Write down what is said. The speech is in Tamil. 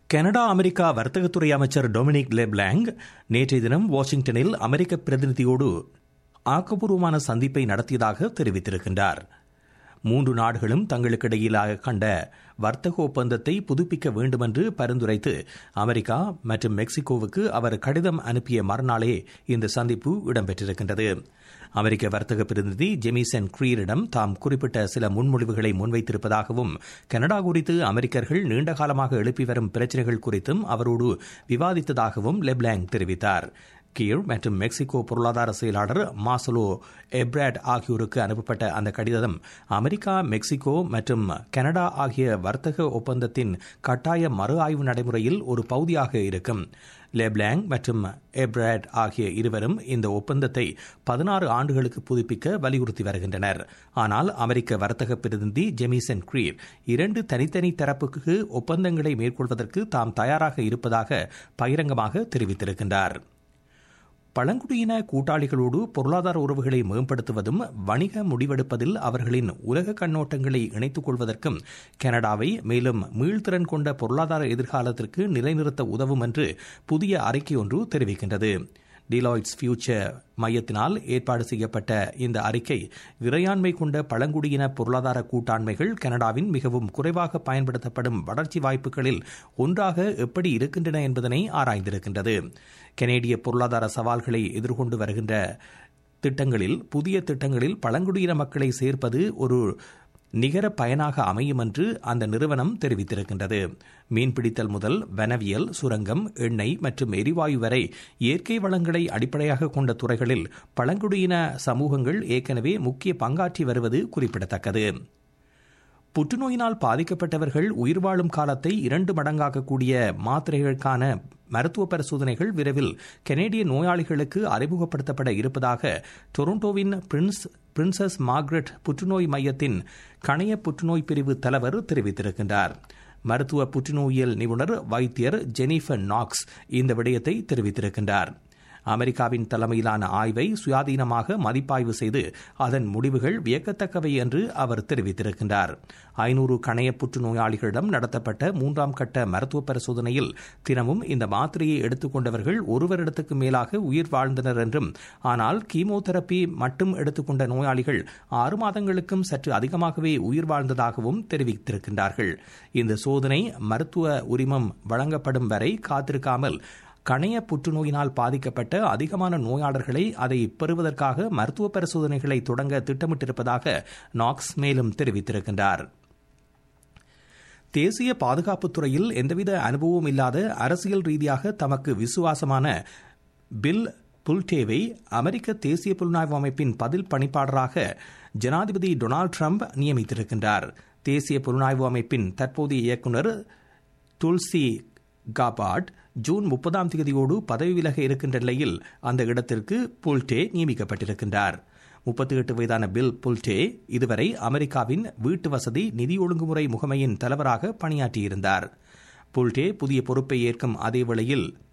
கனடா அமெரிக்கா வர்த்தகத்துறை அமைச்சர் டொமினிக் லெப்லாங் நேற்றைய தினம் வாஷிங்டனில் அமெரிக்க பிரதிநிதியோடு ஆக்கப்பூர்வமான சந்திப்பை நடத்தியதாக தெரிவித்திருக்கின்றார் மூன்று நாடுகளும் தங்களுக்கிடையிலாக கண்ட வர்த்தக ஒப்பந்தத்தை புதுப்பிக்க வேண்டுமென்று பரிந்துரைத்து அமெரிக்கா மற்றும் மெக்சிகோவுக்கு அவர் கடிதம் அனுப்பிய மறுநாளே இந்த சந்திப்பு இடம்பெற்றிருக்கின்றது அமெரிக்க வர்த்தக பிரதிநிதி ஜெமிசன் கிரீரிடம் தாம் குறிப்பிட்ட சில முன்மொழிவுகளை முன்வைத்திருப்பதாகவும் கனடா குறித்து அமெரிக்கர்கள் நீண்டகாலமாக எழுப்பி வரும் பிரச்சினைகள் குறித்தும் அவரோடு விவாதித்ததாகவும் லெப்லாங் தெரிவித்தார் கீழ் மற்றும் மெக்சிகோ பொருளாதார செயலாளர் மாசலோ எப்ராட் ஆகியோருக்கு அனுப்பப்பட்ட அந்த கடிதம் அமெரிக்கா மெக்சிகோ மற்றும் கனடா ஆகிய வர்த்தக ஒப்பந்தத்தின் கட்டாய மறு ஆய்வு நடைமுறையில் ஒரு பகுதியாக இருக்கும் லெப்லாங் மற்றும் எப்ராட் ஆகிய இருவரும் இந்த ஒப்பந்தத்தை பதினாறு ஆண்டுகளுக்கு புதுப்பிக்க வலியுறுத்தி வருகின்றனர் ஆனால் அமெரிக்க வர்த்தக பிரதிநிதி ஜெமிசன் கிரீர் இரண்டு தனித்தனி தரப்புக்கு ஒப்பந்தங்களை மேற்கொள்வதற்கு தாம் தயாராக இருப்பதாக பகிரங்கமாக தெரிவித்திருக்கின்றார் பழங்குடியின கூட்டாளிகளோடு பொருளாதார உறவுகளை மேம்படுத்துவதும் வணிக முடிவெடுப்பதில் அவர்களின் உலக கண்ணோட்டங்களை இணைத்துக் கொள்வதற்கும் கனடாவை மேலும் மீள்திறன் கொண்ட பொருளாதார எதிர்காலத்திற்கு நிலைநிறுத்த உதவும் என்று புதிய அறிக்கை ஒன்று தெரிவிக்கின்றது டிலாய்ட்ஸ் ஃபியூச்சர் மையத்தினால் ஏற்பாடு செய்யப்பட்ட இந்த அறிக்கை இறையாண்மை கொண்ட பழங்குடியின பொருளாதார கூட்டாண்மைகள் கனடாவின் மிகவும் குறைவாக பயன்படுத்தப்படும் வளர்ச்சி வாய்ப்புகளில் ஒன்றாக எப்படி இருக்கின்றன என்பதனை ஆராய்ந்திருக்கின்றது கனேடிய பொருளாதார சவால்களை எதிர்கொண்டு வருகின்ற திட்டங்களில் புதிய திட்டங்களில் பழங்குடியின மக்களை சேர்ப்பது ஒரு நிகர பயனாக அமையும் என்று அந்த நிறுவனம் தெரிவித்திருக்கின்றது மீன்பிடித்தல் முதல் வனவியல் சுரங்கம் எண்ணெய் மற்றும் எரிவாயு வரை இயற்கை வளங்களை அடிப்படையாக கொண்ட துறைகளில் பழங்குடியின சமூகங்கள் ஏற்கனவே முக்கிய பங்காற்றி வருவது குறிப்பிடத்தக்கது புற்றுநோயினால் பாதிக்கப்பட்டவர்கள் உயிர் வாழும் காலத்தை இரண்டு மடங்காக்கக்கூடிய மாத்திரைகளுக்கான மருத்துவ பரிசோதனைகள் விரைவில் கனேடிய நோயாளிகளுக்கு அறிமுகப்படுத்தப்பட இருப்பதாக டொரண்டோவின் பிரின்ஸ் பிரின்சஸ் மார்க்ரெட் புற்றுநோய் மையத்தின் கணைய புற்றுநோய் பிரிவு தலைவர் தெரிவித்திருக்கின்றார் மருத்துவ புற்றுநோயியல் நிபுணர் வைத்தியர் ஜெனிஃபர் நாக்ஸ் இந்த விடயத்தை தெரிவித்திருக்கின்றார் அமெரிக்காவின் தலைமையிலான ஆய்வை சுயாதீனமாக மதிப்பாய்வு செய்து அதன் முடிவுகள் வியக்கத்தக்கவை என்று அவர் தெரிவித்திருக்கின்றார் ஐநூறு கணைய புற்றுநோயாளிகளிடம் நடத்தப்பட்ட மூன்றாம் கட்ட மருத்துவ பரிசோதனையில் தினமும் இந்த மாத்திரையை எடுத்துக்கொண்டவர்கள் ஒரு வருடத்துக்கு மேலாக உயிர் வாழ்ந்தனர் என்றும் ஆனால் கீமோதெரப்பி மட்டும் எடுத்துக்கொண்ட நோயாளிகள் ஆறு மாதங்களுக்கும் சற்று அதிகமாகவே உயிர் வாழ்ந்ததாகவும் தெரிவித்திருக்கின்றார்கள் இந்த சோதனை மருத்துவ உரிமம் வழங்கப்படும் வரை காத்திருக்காமல் கணைய புற்றுநோயினால் பாதிக்கப்பட்ட அதிகமான நோயாளர்களை அதை பெறுவதற்காக மருத்துவ பரிசோதனைகளை தொடங்க திட்டமிட்டிருப்பதாக நாக்ஸ் மேலும் தெரிவித்திருக்கின்றார் தேசிய பாதுகாப்புத் துறையில் எந்தவித அனுபவம் இல்லாத அரசியல் ரீதியாக தமக்கு விசுவாசமான பில் புல்டேவை அமெரிக்க தேசிய புலனாய்வு அமைப்பின் பதில் பணிப்பாளராக ஜனாதிபதி டொனால்டு ட்ரம்ப் நியமித்திருக்கின்றார் தேசிய புலனாய்வு அமைப்பின் தற்போதைய இயக்குநர் துல்சி காபாட் ஜூன் முப்பதாம் தேதியோடு பதவி விலக இருக்கின்ற நிலையில் அந்த இடத்திற்கு புல்டே நியமிக்கப்பட்டிருக்கின்றார் முப்பத்தி எட்டு வயதான பில் புல்டே இதுவரை அமெரிக்காவின் வீட்டு வசதி நிதி ஒழுங்குமுறை முகமையின் தலைவராக பணியாற்றியிருந்தார் புல்டே புதிய பொறுப்பை ஏற்கும் அதே வேளையில்